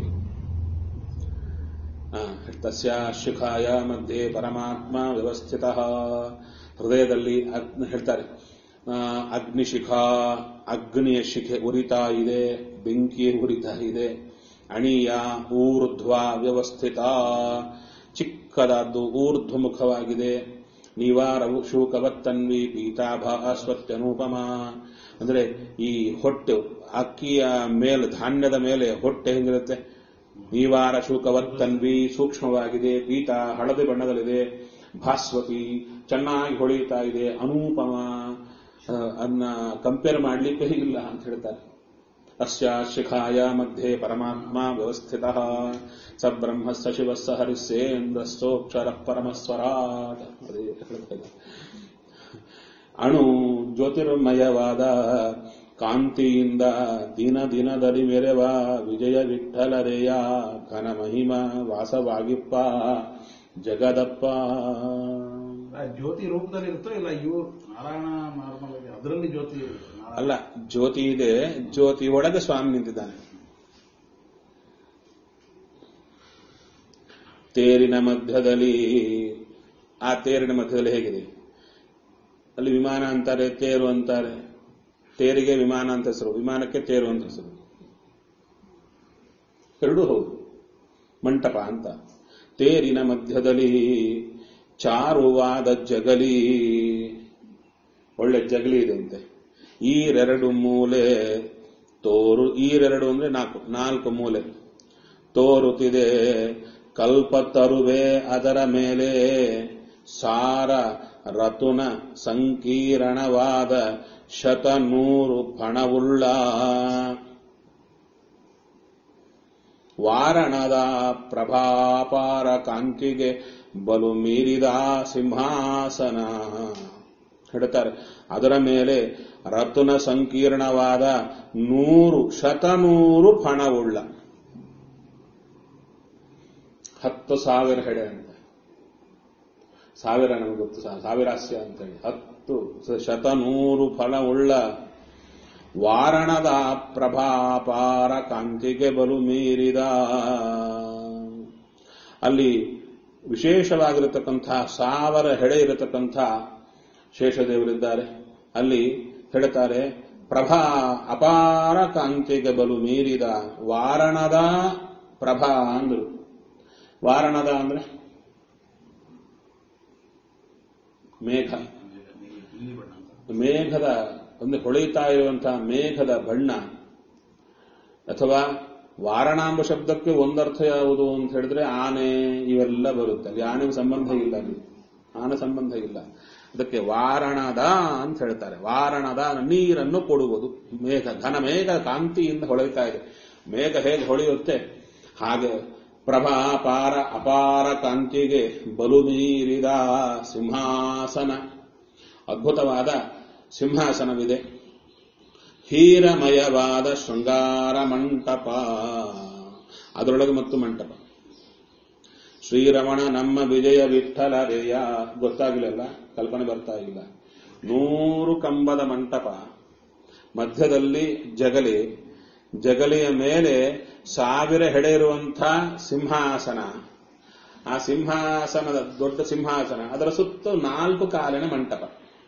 ಆ, ತಸ್ಯ ಶಿಖಾಯ ಮಧ್ಯೆ ಪರಮಾತ್ಮ ವ್ಯವಸ್ಥಿತ ಹೃದಯದಲ್ಲಿ ಅಗ್ನಿ ಹೇಳ್ತಾರೆ ಆ, ಅಗ್ನಿಶಿಖಾ ಅಗ್ನಿಯ ಶಿಖೆ ಉರಿತಾ ಇದೆ ಬೆಂಕಿ ಉರಿತಾ ಇದೆ ಅಣಿಯ ಊರ್ಧ್ವ ವ್ಯವಸ್ಥಿತ ಚಿಕ್ಕದಾದ್ದು ಊರ್ಧ್ವಮುಖವಾಗಿದೆ ನಿವಾರವು ಶೂಕವತ್ತನ್ವಿ ಪೀತಾಭ ಸ್ವತ್ಯನೂಪಮ ಅಂದ್ರೆ ಈ ಹೊಟ್ಟೆ ಅಕ್ಕಿಯ ಮೇಲೆ ಧಾನ್ಯದ ಮೇಲೆ ಹೊಟ್ಟೆ ಹೆಂಗಿರುತ್ತೆ ನೀವಾರ ಶೂಕವತ್ತನ್ವಿ ಸೂಕ್ಷ್ಮವಾಗಿದೆ ಪೀತ ಹಳದಿ ಬಣ್ಣದಲ್ಲಿದೆ ಭಾಸ್ವತಿ ಚೆನ್ನಾಗಿ ಹೊಳೆಯುತ್ತಾ ಇದೆ ಅನೂಪಮ ಆ, ಅನ್ನ ಕಂಪೇರ್ ಮಾಡ್ಲಿಕ್ಕೆ ಇಲ್ಲ ಅಂತ ಹೇಳ್ತಾರೆ ಅಸ್ಯ ಶಿಖಾಯ ಮಧ್ಯೆ ಪರಮಾತ್ಮ ವ್ಯವಸ್ಥಿತ ಸ ಬ್ರಹ್ಮಸ್ಸ ಶಿವಸ್ಸ ಹರಿಸ್ಸೇಂದ್ರಸ್ಥೋಕ್ಷರ ಪರಮಸ್ವರಾಟ್ ಅದೇ ಹೇಳ್ತಾ ಇದ್ದಾರೆ. ಅಣು ಜ್ಯೋತಿರ್ಮಯವಾದ ಕಾಂತಿಯಿಂದ ದಿನ ದಿನದಲ್ಲಿ ಮೆರೆವ ವಿಜಯ ವಿಠಲರೆಯ ಘನ ಮಹಿಮ ವಾಸವಾಗಿಪ್ಪ ಜಗದಪ್ಪ ಆ ಜ್ಯೋತಿ ರೂಪದಲ್ಲಿ ಇರುತ್ತೋ ಇಲ್ಲ ಇವು ನಾರಾಯಣ ನಾರ್ಮಲ್ ಆಗಿ ಅದರಲ್ಲಿ ಜ್ಯೋತಿ ನಾರಾಯಣ ಅಲ್ಲ ಜ್ಯೋತಿ ಇದೆ ಜ್ಯೋತಿ ಒಳಗೆ ಸ್ವಾಮಿ ನಿಂತಿದ್ದಾನೆ ತೇರಿನ ಮಧ್ಯದಲ್ಲಿ ಆ ತೇರಿನ ಮಧ್ಯದಲ್ಲಿ ಹೇಗಿದೆ ಅಲ್ಲಿ ವಿಮಾನ ಅಂತಾರೆ ತೇರು ಅಂತಾರೆ ತೇರಿಗೆ ವಿಮಾನ ಅಂತ ಹೆಸರು ವಿಮಾನಕ್ಕೆ ತೇರು ಅಂತ ಹೆಸರು ಎರಡೂ ಹೌದು ಮಂಟಪ ಅಂತ ತೇರಿನ ಮಧ್ಯದಲ್ಲಿ ಚಾರುವಾದ ಜಗಲಿ ಒಳ್ಳೆ ಜಗಲಿ ಇದೆ ಅಂತೆ ಈರೆರಡು ಮೂಲೆ ತೋರು ಈರೆರಡು ಅಂದ್ರೆ ನಾಲ್ಕು ನಾಲ್ಕು ಮೂಲೆ ತೋರುತ್ತಿದೆ ಕಲ್ಪ ತರುವೆ ಅದರ ಮೇಲೆ ಸಾರ ರತುನ ಸಂಕೀರ್ಣವಾದ ಶತನೂರು ಫಣವುಳ್ಳ ವಾರಣದ ಪ್ರಭಾಪಾರ ಕಾಂತಿಗೆ ಬಲು ಮೀರಿದ ಸಿಂಹಾಸನ ಹೇಳ್ತಾರೆ ಅದರ ಮೇಲೆ ರತುನ ಸಂಕೀರ್ಣವಾದ ನೂರು ಶತನೂರು ಫಣವುಳ್ಳ ಹತ್ತು ಸಾವಿರ ಹೆಡೆ ಅಂತ ಸಾವಿರ ನಮಗೆ ಗೊತ್ತು ಸಾ- ಸಾವಿರಾಸ್ಯ ಅಂತೇಳಿ ಹತ್ತು ಸ- ಶತನೂರು ಫಲವುಳ್ಳ ವಾರಣದ ಪ್ರಭಾಪಾರ ಕಾಂತಿಗೆ ಬಲು ಮೀರಿದ ಅಲ್ಲಿ ವಿಶೇಷವಾಗಿರತಕ್ಕಂಥ ಸಾವಿರ ಹೆಡೆ ಇರತಕ್ಕಂಥ ಶೇಷದೇವರಿದ್ದಾರೆ ಅಲ್ಲಿ ಹೇಳ್ತಾರೆ ಪ್ರಭಾ ಅಪಾರ ಕಾಂತಿಗೆ ಬಲು ಮೀರಿದ ವಾರಣದ ಪ್ರಭಾ ಅಂದ್ರು ವಾರಣದ ಅಂದ್ರೆ ಮೇಘ ಇಲ್ಲಿ ಬಣ್ಣ ಅಂತ ಮೇಘದ ಒಂದು ಹೊಳೆಯುತ್ತಾ ಇರುವಂತಹ ಮೇಘದ ಬಣ್ಣ ಅಥವಾ ವಾರಣಾಂಬ ಶಬ್ದಕ್ಕೆ ಒಂದರ್ಥ ಯಾವುದು ಅಂತ ಹೇಳಿದ್ರೆ ಆನೆ ಇವೆಲ್ಲ ಬರುತ್ತೆ ಅಲ್ಲಿ ಆನೆಗೆ ಸಂಬಂಧ ಇಲ್ಲ ಅಲ್ಲಿ ಆನೆ ಸಂಬಂಧ ಇಲ್ಲ ಅದಕ್ಕೆ ವಾರಣದ ಅಂತ ಹೇಳ್ತಾರೆ ವಾರಣದ ನೀರನ್ನು ಕೊಡುವುದು ಮೇಘ ಘನ ಮೇಘ ಕಾಂತಿಯಿಂದ ಹೊಳೆಯುತ್ತಾ ಇದೆ ಮೇಘ ಹೇಗೆ ಹೊಳೆಯುತ್ತೆ ಹಾಗೆ ಪ್ರಭಾ ಅಪಾರ ಅಪಾರ ಕಾಂತಿಗೆ ಬಲು ಮೀರಿದ ಸಿಂಹಾಸನ ಅದ್ಭುತವಾದ ಸಿಂಹಾಸನವಿದೆ ಹೀರಮಯವಾದ ಶೃಂಗಾರ ಮಂಟಪ ಅದರೊಳಗೆ ಮತ್ತು ಮಂಟಪ ಶ್ರೀರಮಣ ನಮ್ಮ ವಿಜಯ ವಿಠಲರೆಯ ಗೊತ್ತಾಗಲಿಲ್ಲ ಕಲ್ಪನೆ ಬರ್ತಾ ಇಲ್ಲ ನೂರು ಕಂಬದ ಮಂಟಪ ಮಧ್ಯದಲ್ಲಿ ಜಗಲಿ ಜಗಲಿಯ ಮೇಲೆ ಸಾವಿರ ಹೆಡೆ ಇರುವಂಥ ಸಿಂಹಾಸನ ಆ ಸಿಂಹಾಸನದ ದೊಡ್ಡ ಸಿಂಹಾಸನ ಅದರ ಸುತ್ತ ನಾಲ್ಕು ಕಾಲಿನ ಮಂಟಪ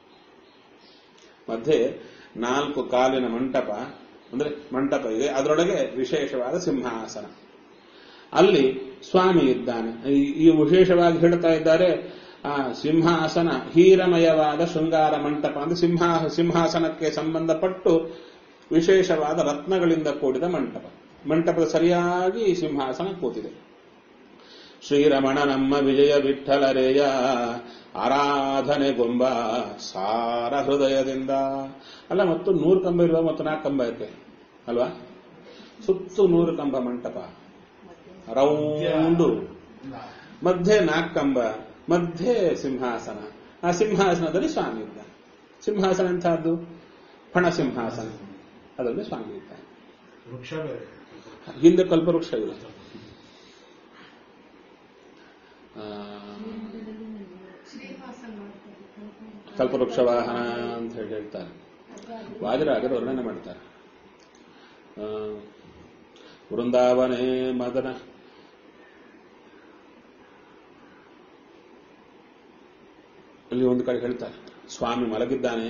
ಮಧ್ಯೆ ನಾಲ್ಕು ಕಾಲಿನ ಮಂಟಪ ಅಂದ್ರೆ ಮಂಟಪ ಇದೆ ಅದರೊಳಗೆ ವಿಶೇಷವಾದ ಸಿಂಹಾಸನ ಅಲ್ಲಿ ಸ್ವಾಮಿ ಇದ್ದಾನೆ ಈ- ಈ ವಿಶೇಷವಾಗಿ ಹೇಳ್ತಾ ಇದ್ದಾರೆ ಆ ಸಿಂಹಾಸನ ಹೀರಮಯವಾದ ಶೃಂಗಾರ ಮಂಟಪ ಅಂದ್ರೆ ಸಿಂಹಾ ಸಿಂಹಾಸನಕ್ಕೆ ಸಂಬಂಧಪಟ್ಟು ವಿಶೇಷವಾದ ರತ್ನಗಳಿಂದ ಕೂಡಿದ ಮಂಟಪ ಮಂಟಪದ ಸರಿಯಾಗಿ ಸಿಂಹಾಸನ ಕೂತಿದೆ ಶ್ರೀರಮಣ ನಮ್ಮ ವಿಜಯ ವಿಠಲರೇಯ ಆರಾಧನೆ ಗೊಂಬ ಸಾರ ಹೃದಯದಿಂದ ಅಲ್ಲ ಮತ್ತು ನೂರು ಕಂಬ ಇರುವ ಮತ್ತು ನಾಲ್ಕು ಕಂಬ ಐತೆ ಅಲ್ವಾ ಸುತ್ತು ನೂರು ಕಂಬ ಮಂಟಪ ರೌಂಡು ಮಧ್ಯೆ ನಾಲ್ಕು ಕಂಬ ಮಧ್ಯೆ ಸಿಂಹಾಸನ ಆ ಸಿಂಹಾಸನದಲ್ಲಿ ಸ್ವಾಮಿ ಇದ್ದ ಸಿಂಹಾಸನ ಎಂತಹದ್ದು ಫಣ ಸಿಂಹಾಸನ ಅದರಲ್ಲಿ ಸ್ವಾಮಿ ಇದ್ದ ವೃಕ್ಷ ಬೇರೆ ಹಿಂದೆ ಕಲ್ಪವೃಕ್ಷ ಇಲ್ಲ ಆ, ಕಲ್ಪವೃಕ್ಷ ವಾಹನ ಅಂತ ಹೇಳಿ ಹೇಳ್ತಾರೆ ವಾದಿರಾಗರು ವರ್ಣನೆ ಮಾಡ್ತಾರೆ ಆ, ವೃಂದಾವನೇ ಮದನ ಅಲ್ಲಿ ಒಂದು ಕಡೆ ಹೇಳ್ತಾರೆ ಸ್ವಾಮಿ ಮಲಗಿದ್ದಾನೆ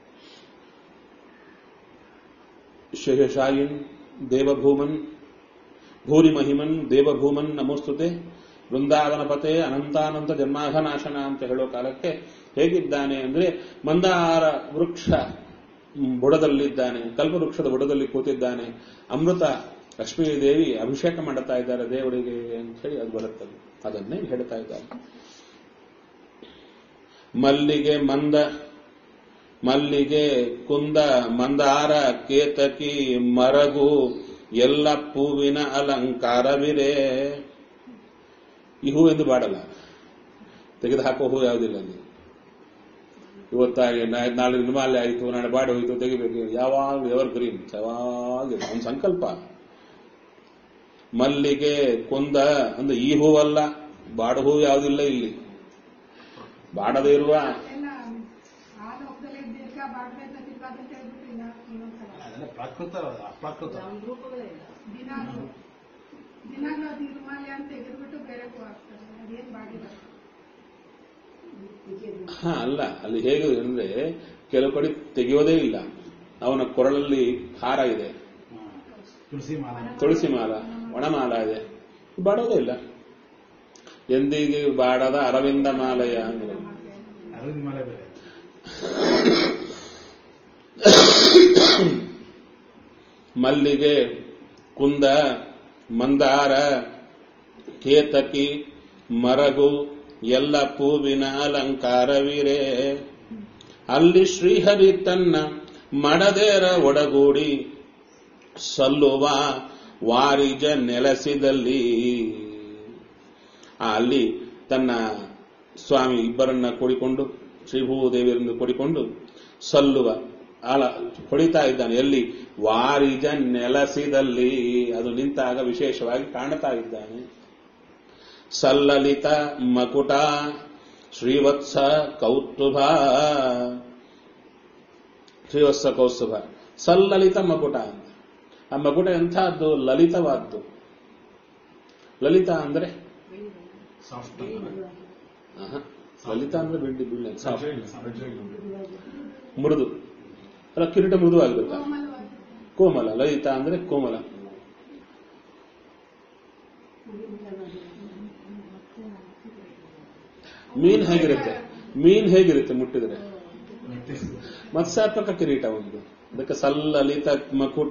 ಶೇಷಶಾಯಿನ್ ದೇವಭೂಮನ್ ಭೂರಿ ಮಹಿಮನ್ ದೇವಭೂಮನ್ ನಮೋಸ್ತುತೆ ವೃಂದಾವನ ಪತೆ ಅನಂತಾನಂತ ಜನ್ಮಾಘನಾಶನ ಅಂತ ಹೇಳೋ ಕಾಲಕ್ಕೆ ಹೇಗಿದ್ದಾನೆ ಅಂದ್ರೆ ಮಂದಾರ ವೃಕ್ಷ ಮ್, ಬುಡದಲ್ಲಿದ್ದಾನೆ ಕಲ್ಪವೃಕ್ಷದ ಬುಡದಲ್ಲಿ ಕೂತಿದ್ದಾನೆ ಅಮೃತ ಲಕ್ಷ್ಮೀ ದೇವಿ ಅಭಿಷೇಕ ಮಾಡುತ್ತಾ ಇದ್ದಾರೆ ದೇವರಿಗೆ ಅಂತ ಹೇಳಿ ಅದು ಬರುತ್ತದೆ ಅದನ್ನೇ ಹೇಳ್ತಾ ಇದ್ದಾರೆ ಮಲ್ಲಿಗೆ ಮಂದ ಮಲ್ಲಿಗೆ ಕುಂದ ಮಂದಾರ ಕೇತಕಿ ಮರಗು ಎಲ್ಲ ಹೂವಿನ ಅಲಂಕಾರವಿದೆ ಈ ಹೂ ಎಂದು ಬಾಡಲ್ಲ ತೆಗೆದು ಹಾಕೋ ಹೂ ಯಾವುದಿಲ್ಲ ಅಲ್ಲಿ ಇವತ್ತಾಗಿ ನಾ- ನಾಳೆ ನಿರ್ಮಾಲ್ಯ ಆಯಿತು ನಾಳೆ ಬಾಡಿ ಹೋಯಿತು ತೆಗಿಬೇಕು ಯಾವಾಗ ಎವರ್ ಗ್ರೀನ್ ಯಾವಾಗ ಒಂದು ಸಂಕಲ್ಪ ಮಲ್ಲಿಗೆ ಕುಂದ ಅಂದ್ರೆ ಈ ಹೂವಲ್ಲ ಬಾಡ ಹೂ ಯಾವುದಿಲ್ಲ ಇಲ್ಲಿ ಬಾಡದೇ ಇರುವ ಎಲ್ಲ ಆ ಲೋಕದಲ್ಲಿ ದೀರ್ಘ ಬಾಡ್ಬೇಕು ತಿರ್ಗಾದಂತ ಹೇಳ್ಬಿಟ್ಟು ಇನ್ನ ಇನ್ನೊಂದ್ಸಲ ಅದೆಲ್ಲ ಪ್ರಾಕೃತ ಅಪ್ರಾಕೃತ ದಿನಾಗ್ಲೂ ದಿನಾಗ್ಲೂ ಅದು ಇರುಮಾಲ್ಯ ಅಂತ ತೆಗೆದ್ಬಿಟ್ಟು ಬೇರೆ ಹೂ ಹಾಕ್ತಾರೆ ಅದೇನ್ ಬಾಡಿಲ್ಲ ಹಾ ಅಲ್ಲ ಅಲ್ಲಿ ಹೇಗೆ ಅಂದ್ರೆ ಕೆಲವು ಕಡೆ ತೆಗೆಯೋದೇ ಇಲ್ಲ ಅವನ ಕೊರಳಲ್ಲಿ ಹಾರ ಇದೆ ತುಳಸಿ ಮಾಲ ತುಳಸಿ ಮಾಲ ಒಣಮಾಲ ಇದೆ ಬಾಡೋದೇ ಇಲ್ಲ ಎಂದಿಗೆ ಬಾಡದ ಅರವಿಂದ ಮಾಲೆಯ ಅಂದ್ರೆ ಅರವಿಂದ್ ಮಾಲೆ ಬೇರೆ ಮಲ್ಲಿಗೆ ಕುಂದ ಮಂದಾರ ಕೇತಕಿ ಮರಗು ಎಲ್ಲ ಪೂವಿನ ಅಲಂಕಾರವಿರೇ ಅಲ್ಲಿ ಶ್ರೀಹರಿ ತನ್ನ ಮಡದೇರ ಒಡಗೂಡಿ ಸಲ್ಲುವ ವಾರಿಜ ನೆಲೆಸಿದಲ್ಲಿ ಆ ಅಲ್ಲಿ ತನ್ನ ಸ್ವಾಮಿ ಇಬ್ಬರನ್ನ ಕೂಡಿಕೊಂಡು ಶ್ರೀಭೂದೇವಿಯರನ್ನು ಕೂಡಿಕೊಂಡು ಸಲ್ಲುವ ಆಳ ಹೊಡಿತಾ ಇದ್ದಾನೆ ಎಲ್ಲಿ ವಾರಿಜ ನೆಲಸಿದಲ್ಲಿ ಅದು ನಿಂತಾಗ ವಿಶೇಷವಾಗಿ ಕಾಣ್ತಾ ಇದ್ದಾನೆ ಸಲ್ಲಲಿತ ಮಕುಟ ಶ್ರೀವತ್ಸ ಕೌಸ್ತುಭ ಶ್ರೀವತ್ಸ ಕೌಸ್ತುಭ ಸಲ್ಲಲಿತ ಮಕುಟ ಅಂತ ಆ ಮಕುಟ ಎಂಥದ್ದು ಲಲಿತವಾದ್ದು ಲಲಿತ ಅಂದ್ರೆ ಸಾಫ್ಟ್ ಆಹಾ, ಲಲಿತ ಅಂದ್ರೆ ಬಿಲ್ಡಿ ಬಿಲ್ಡ್ ಮೃದು ಅಲ್ಲ ಕಿರೀಟ ಮೃದುವಾಗಿರುತ್ತೆ ಕೋಮಲವಾಗಿ ಕೋಮಲ ಲಲಿತ ಅಂದ್ರೆ ಕೋಮಲ ಮೀನ್ ಹೇಗಿರುತ್ತೆ ಮೀನ್ ಹೇಗಿರುತ್ತೆ ಮುಟ್ಟಿದ್ರೆ ಮತ್ಸ್ಯಾತ್ಮಕ ಕಿರೀಟ ಒಂದು ಅದಕ್ಕೆ ಸಲ್ಲಲಿತ ಮಕುಟ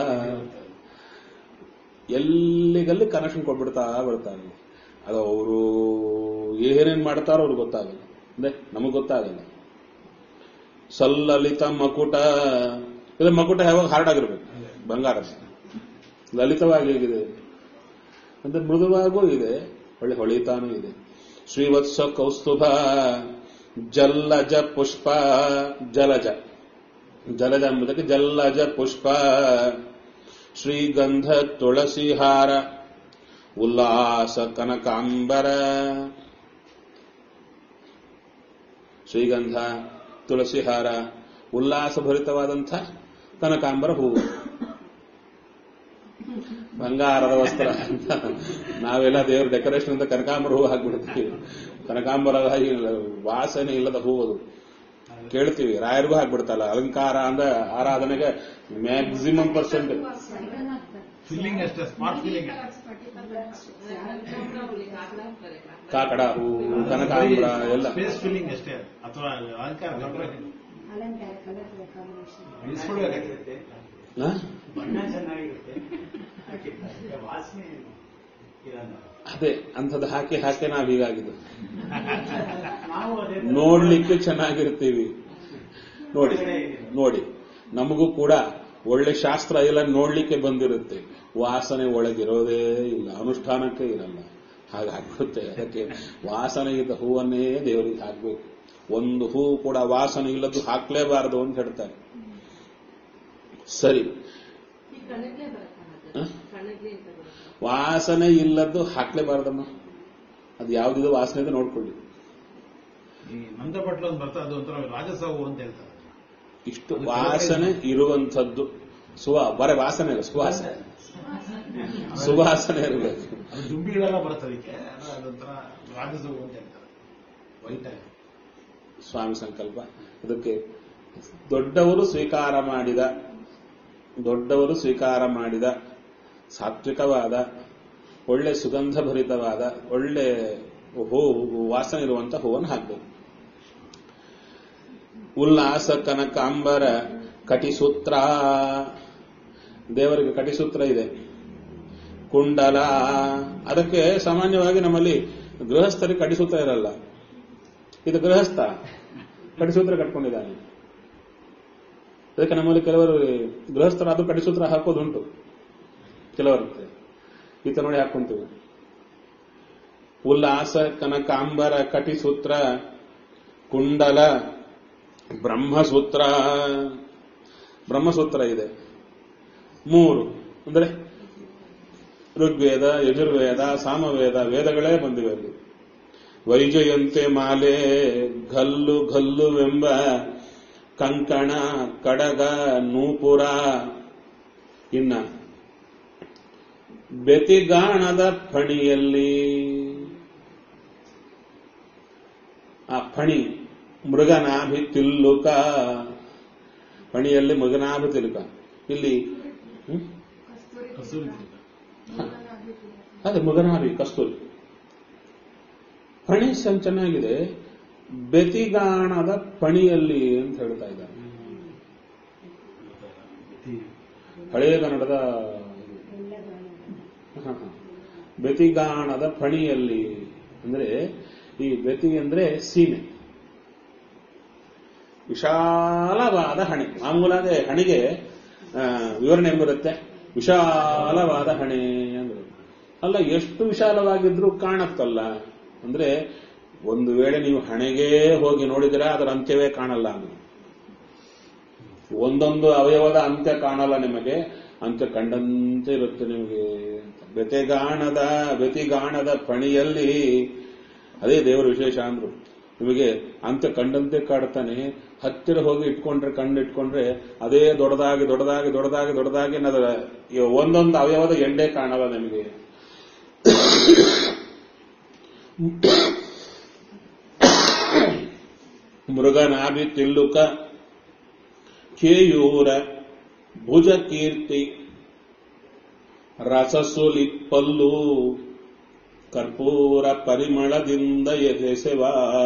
ಎಲ್ಲಿಗಲ್ಲಿ ಕನೆಕ್ಷನ್ ಕೊಟ್ಬಿಡ್ತಾ ಬರ್ತಾರೆ ಅದು ಅವರು ಏನೇನ್ ಮಾಡ್ತಾರೋ ಅವ್ರಿಗೆ ಗೊತ್ತಾಗಲ್ಲ ಅಂದ್ರೆ ನಮಗ್ ಗೊತ್ತಾಗಲ್ಲ ಸಲ್ಲಲಿತ ಮಕುಟ ಇದು ಮಕುಟ ಯಾವಾಗ ಹಾರ್ಡ್ ಆಗಿರ್ಬೇಕು ಬಂಗಾರ ಲಲಿತವಾಗಿ ಹೇಗಿದೆ ಅಂದ್ರೆ ಮೃದುವಾಗೂ ಇದೆ ಒಳ್ಳೆ ಹೊಳಿತಾನೂ ಇದೆ ಶ್ರೀವತ್ಸ ಕೌಸ್ತುಭ ಜಲ್ಲಜ ಪುಷ್ಪ ಜಲಜ ಜಲಜ ಎಂಬುದಕ್ಕೆ ಜಲ್ಲಜ ಪುಷ್ಪ ಶ್ರೀಗಂಧ ತುಳಸಿ ಹಾರ ಉಲ್ಲಾಸ ಕನಕಾಂಬರ ಶ್ರೀಗಂಧ ತುಳಸಿ ಹಾರ ಉಲ್ಲಾಸಭರಿತವಾದಂಥ ಕನಕಾಂಬರ ಹೂವು ಬಂಗಾರದ ವಸ್ತ್ರ ಅಂತ ನಾವೆಲ್ಲ ದೇವ್ರ ಡೆಕೋರೇಷನ್ ಅಂತ ಕನಕಾಂಬರ ಹೂವು ಹಾಕ್ಬಿಡ್ತೀವಿ ಕನಕಾಂಬರ ಹಾಗೆ ವಾಸನೆ ಇಲ್ಲದ ಹೂವು ಅದು ಕೇಳ್ತೀವಿ ರಾಯರಿಗೂ ಹಾಕ್ಬಿಡ್ತಲ್ಲ ಅಲಂಕಾರ ಅಂದ್ರೆ ಆರಾಧನೆಗೆ ಮ್ಯಾಕ್ಸಿಮಮ್ ಪರ್ಸೆಂಟ್ ಫೀಲಿಂಗ್ ಅಷ್ಟೇ ಸ್ಮಾರ್ಟ್ ಫೀಲಿಂಗ್ ಕಾಕಡ ಹೂವು ಕನಕಾಂಬರ ಎಲ್ಲ ಸ್ಪೇಸ್ ಫೀಲಿಂಗ್ ಅಷ್ಟೇ ಅಥವಾ ಅಲಂಕಾರ ಅಲಂಕಾರ ಕಲರ್ ಕಾಂಬಿನೇಷನ್ ಇಳಿಸ್ಕೊಡ್ಬೇಕಾಗುತ್ತೆ ಹ? ಬಣ್ಣ ಚೆನ್ನಾಗಿರುತ್ತೆ ಅದಕ್ಕೆ ವಾಸನೆ ಇರಲ್ಲ ಅದೇ ಅಂಥದ್ದು ಹಾಕಿ ಹಾಕಿ ನಾವ್ ಹೀಗಾಗಿದ್ದು ನಾವು ಅದೇ ನೋಡ್ಲಿಕ್ಕೆ ಚೆನ್ನಾಗಿರ್ತೀವಿ ನೋಡಿ ನೋಡಿ ನಮಗೂ ಕೂಡ ಒಳ್ಳೆ ಶಾಸ್ತ್ರ ಎಲ್ಲ ನೋಡ್ಲಿಕ್ಕೆ ಬಂದಿರುತ್ತೆ ವಾಸನೆ ಒಳಗಿರೋದೇ ಇಲ್ಲ ಅನುಷ್ಠಾನಕ್ಕೆ ಇರಲ್ಲ ಹಾಗಾಗ್ಬಿಡುತ್ತೆ ಅದಕ್ಕೆ ವಾಸನೆ ಇದ್ದ ಹೂವನ್ನೇ ದೇವರಿಗೆ ಹಾಕ್ಬೇಕು ಒಂದು ಹೂ ಕೂಡ ವಾಸನೆ ಇಲ್ಲದ್ದು ಹಾಕ್ಲೇಬಾರದು ಅಂತ ಹೇಳ್ತಾರೆ ಸರಿ ಈ ಕಣಗ್ಲೆ ಬರುತ್ತಾ ಹ? ಕಣಗ್ಲೆ ಅಂತ ಬರುತ್ತೆ ವಾಸನೆ ಇಲ್ಲದ್ದು ಹಾಕ್ಲೇಬಾರ್ದಮ್ಮ ಅದು ಯಾವ್ದಿದು ವಾಸನೆ ಇದೆ ನೋಡ್ಕೊಳ್ಳಿ ಈ ನಂದಪಟ್ಲ ಒಂದು ಬರ್ತದೆ ಅದು ಒಂಥರ ರಾಜಸವು ಅಂತ ಹೇಳ್ತಾರೆ ಇಷ್ಟು ವಾಸನೆ ಇರುವಂಥದ್ದು ಸುವಾ ಬರೇ ವಾಸನೆ ಇಲ್ಲ ಸುವಾಸನೆ ಸುವಾಸನೆ ಇರಬೇಕು ಅದು ದುಂಬಿಗಳೆಲ್ಲ ಬರುತ್ತೆ ಅದಕ್ಕೆ ಅದು ಅದೊಂಥರ ರಾಜಸವು ಅಂತ ಹೇಳ್ತಾರೆ ವೈಟ್ ಆಗಿ ಸ್ವಾಮಿ ಸಂಕಲ್ಪ ಅದಕ್ಕೆ ದೊಡ್ಡವರು ಸ್ವೀಕಾರ ಮಾಡಿದ ದೊಡ್ಡವರು ಸ್ವೀಕಾರ ಮಾಡಿದ ಸಾತ್ವಿಕವಾದ ಒಳ್ಳೆ ಸುಗಂಧ ಭರಿತವಾದ ಒಳ್ಳೆ ಹೂ ವಾಸನೆ ಇರುವಂತ ಹೂವನ್ನು ಹಾಕಬೇಕು ಉಲ್ಲಾಸ ಕನಕಾಂಬರ ಕಟಿಸೂತ್ರ ದೇವರಿಗೆ ಕಟಿಸೂತ್ರ ಇದೆ ಕುಂಡಲ ಅದಕ್ಕೆ ಸಾಮಾನ್ಯವಾಗಿ ನಮ್ಮಲ್ಲಿ ಗೃಹಸ್ಥರಿಗೆ ಕಟಿಸೂತ್ರ ಇರಲ್ಲ ಇದು ಗೃಹಸ್ಥ ಕಟಿಸೂತ್ರ ಕಟ್ಕೊಂಡಿದ್ದಾನೆ ಅದಕ್ಕೆ ನಮ್ಮಲ್ಲಿ ಕೆಲವರು ಗೃಹಸ್ಥರಾದ್ರೂ ಕಟಿಸೂತ್ರ ಹಾಕೋದುಂಟು ಕೆಲವರು ಈತ ನೋಡಿ ಹಾಕೊಂತೀವಿ ಉಲ್ಲಾಸ ಕನಕಾಂಬರ ಕಟಿಸೂತ್ರ ಕುಂಡಲ ಬ್ರಹ್ಮಸೂತ್ರ ಬ್ರಹ್ಮಸೂತ್ರ ಇದೆ ಮೂರು ಅಂದ್ರೆ ಋಗ್ವೇದ ಯಜುರ್ವೇದ ಸಾಮವೇದ ವೇದಗಳೇ ಬಂದಿವೆ ಅಲ್ಲಿ ವೈಜಯಂತೆ ಮಾಲೆ ಗಲ್ಲು ಗಲ್ಲುವೆಂಬ ಕಂಕಣ ಕಡಗ ನೂಪುರ ಇನ್ನ ಬೆತಿಗಾಣದ ಫಣಿಯಲ್ಲಿ ಆ ಫಣಿ ಮೃಗನಾಭಿ ತಿಲ್ಲುಕ ಫಣಿಯಲ್ಲಿ ಮೃಗನಾಭಿ ತಿಲುಕ ಇಲ್ಲಿ ಹ್ಮ್? ಕಸ್ತೂರಿ ತಿಲಕ. ಅದೇ ಮುಗನಾರಿ ಕಸ್ತೂರಿ ಪಣಿ ಸಂ- ಚೆನ್ನಾಗಿದೆ ಬೆತಿಗಾಣದ ಪಣಿಯಲ್ಲಿ ಅಂತ ಹೇಳ್ತಾ ಇದ್ದಾರೆ ಹಳೆಯ ಕನ್ನಡದ ಹ, ಹ. ಬೆತಿಗಾಣದ ಪಣಿಯಲ್ಲಿ ಅಂದ್ರೆ ಈ ಬೆತಿ ಅಂದ್ರೆ ಸೀಮೆ ವಿಶಾಲವಾದ ಹಣೆ ಮಾಮೂಲಾದ ಹಣಿಗೆ ಆ, ವಿವರಣೆ ಬರುತ್ತೆ ವಿಶಾಲವಾದ ಹಣೆ ಅಂದ್ರೆ ಅಲ್ಲ ಎಷ್ಟು ವಿಶಾಲವಾಗಿದ್ರೂ ಕಾಣತ್ತಲ್ಲ ಅಂದ್ರೆ ಒಂದು ವೇಳೆ ನೀವು ಹಣೆಗೆ ಹೋಗಿ ನೋಡಿದ್ರೆ ಅದರ ಅಂತ್ಯವೇ ಕಾಣಲ್ಲ ಅದು ಒಂದೊಂದು ಅವಯವದ ಅಂತ್ಯ ಕಾಣಲ್ಲ ನಿಮಗೆ ಅಂತ್ಯ ಕಂಡಂತೆ ಇರುತ್ತೆ ನಿಮಗೆ ಬೆತೆಗಾಣದ ಬೆತಿಗಾಣದ ಪಣಿಯಲ್ಲಿ ಅದೇ ದೇವರ ವಿಶೇಷ ಅಂದ್ರು ನಿಮಗೆ ಅಂತ್ಯ ಕಂಡಂತೆ ಕಾಡ್ತಾನೆ ಹತ್ತಿರ ಹೋಗಿ ಇಟ್ಕೊಂಡ್ರೆ ಕಣ್ಣು ಇಟ್ಕೊಂಡ್ರೆ ಅದೇ ದೊಡ್ಡದಾಗಿ ದೊಡ್ಡದಾಗಿ ದೊಡ್ಡದಾಗಿ ದೊಡ್ಡದಾಗಿ ಅದರ ಈ ಒಂದೊಂದು ಅವಯವದ ಎಂಡೇ ಕಾಣಲ್ಲ ನಿಮಗೆ ಮೃಗನಾಭಿ ತಿಲ್ಲುಕ ಕೇಯೂರ ಭುಜ ಕೀರ್ತಿ ರಸಸುಲಿಪ್ಪಲ್ಲು ಕರ್ಪೂರ ಪರಿಮಳದಿಂದ ಎದೆಸೆವ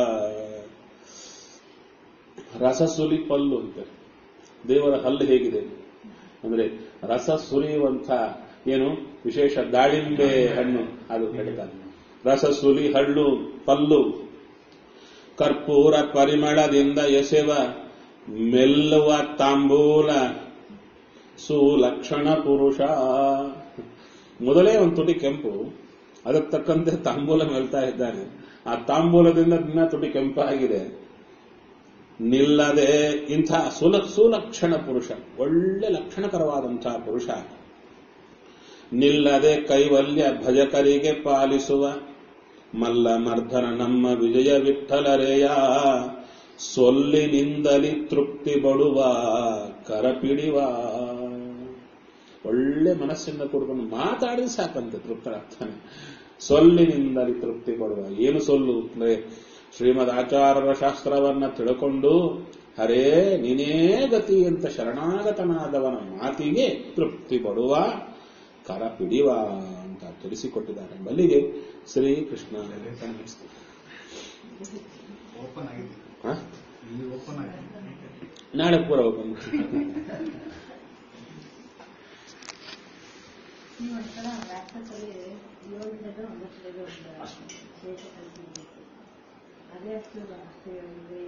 ರಸಸುಲಿ ಪಲ್ಲು ಅಂತ ದೇವರ ಹಲ್ಲು ಹೇಗಿದೆ ಅಂದ್ರೆ ರಸ ಸುರಿಯುವಂತ ಏನು ವಿಶೇಷ ದಾಳಿಂಬೆ ಹಣ್ಣು ಅದು ಹೇಳ್ತಾರೆ ರಸ ಸುಲಿ ಹಳ್ಳು ಪಲ್ಲು ಕರ್ಪೂರ ಪರಿಮಳದಿಂದ ಎಸೆವ ಮೆಲ್ಲುವ ತಾಂಬೂಲ ಸುಲಕ್ಷಣ ಪುರುಷ ಮೊದಲೇ ಒಂದು ತುಟಿ ಕೆಂಪು ಅದಕ್ಕೆ ತಕ್ಕಂತೆ ತಾಂಬೂಲ ಮೆಲ್ತಾ ಇದ್ದಾನೆ ಆ ತಾಂಬೂಲದಿಂದ ದಿನ ತುಟಿ ಕೆಂಪಾಗಿದೆ ನಿಲ್ಲದೆ ಇಂಥ ಸುಲ ಸುಲಕ್ಷಣ ಪುರುಷ ಒಳ್ಳೆ ಲಕ್ಷಣಕರವಾದಂತಹ ಪುರುಷ ನಿಲ್ಲದೆ ಕೈವಲ್ಯ ಭಜಕರಿಗೆ ಪಾಲಿಸುವ ಮಲ್ಲ ಮರ್ಧನ ನಮ್ಮ ವಿಜಯ ವಿಠಲರೆಯ ಸೊಲ್ಲಿನಿಂದಲಿ ತೃಪ್ತಿ ಬಡುವ ಕರಪಿಡಿವ ಒಳ್ಳೆ ಮನಸ್ಸಿಂದ ಕೂಡ್ಕೊಂಡು ಮಾತಾಡಿದ್ರೆ ಸಾಕಂತೆ ತೃಪ್ತರಾಗ್ತಾನೆ ಸೊಲ್ಲಿನಿಂದಲಿ ತೃಪ್ತಿ ಪಡುವ ಏನು ಸೊಲ್ಲು ಅಂದ್ರೆ ಶ್ರೀಮದ್ ಆಚಾರ್ಯರ ಶಾಸ್ತ್ರವನ್ನ ತಿಳ್ಕೊಂಡು ಹರೇ ನೀನೇ ಗತಿ ಅಂತ ಶರಣಾಗತನಾದವನ ಮಾತಿಗೆ ತೃಪ್ತಿ ಪಡುವ ಕರ ಪಿಡಿವ ಅಂತ ತಿಳಿಸಿಕೊಟ್ಟಿದ್ದಾರೆ ಬಲ್ಲಿಗೆ ಶ್ರೀ ಕೃಷ್ಣ ಓಪನ್ ಆಗಿದೆ ಹ? ಇಲ್ಲಿ ಓಪನ್ ಆಗಿದೆ ನಾಳೆ ಪೂರ ಓಪನ್ ನೀವು ಒಂಥರ ವ್ಯಾಪಕದಲ್ಲಿ ಏಳರಿಂದ ಒಂಬತ್ತು ಒಂದು ಶೇಷ ಕಲ್ಪಿಸಬೇಕು ಅದೇ ಅಷ್ಟು ಅಷ್ಟೇ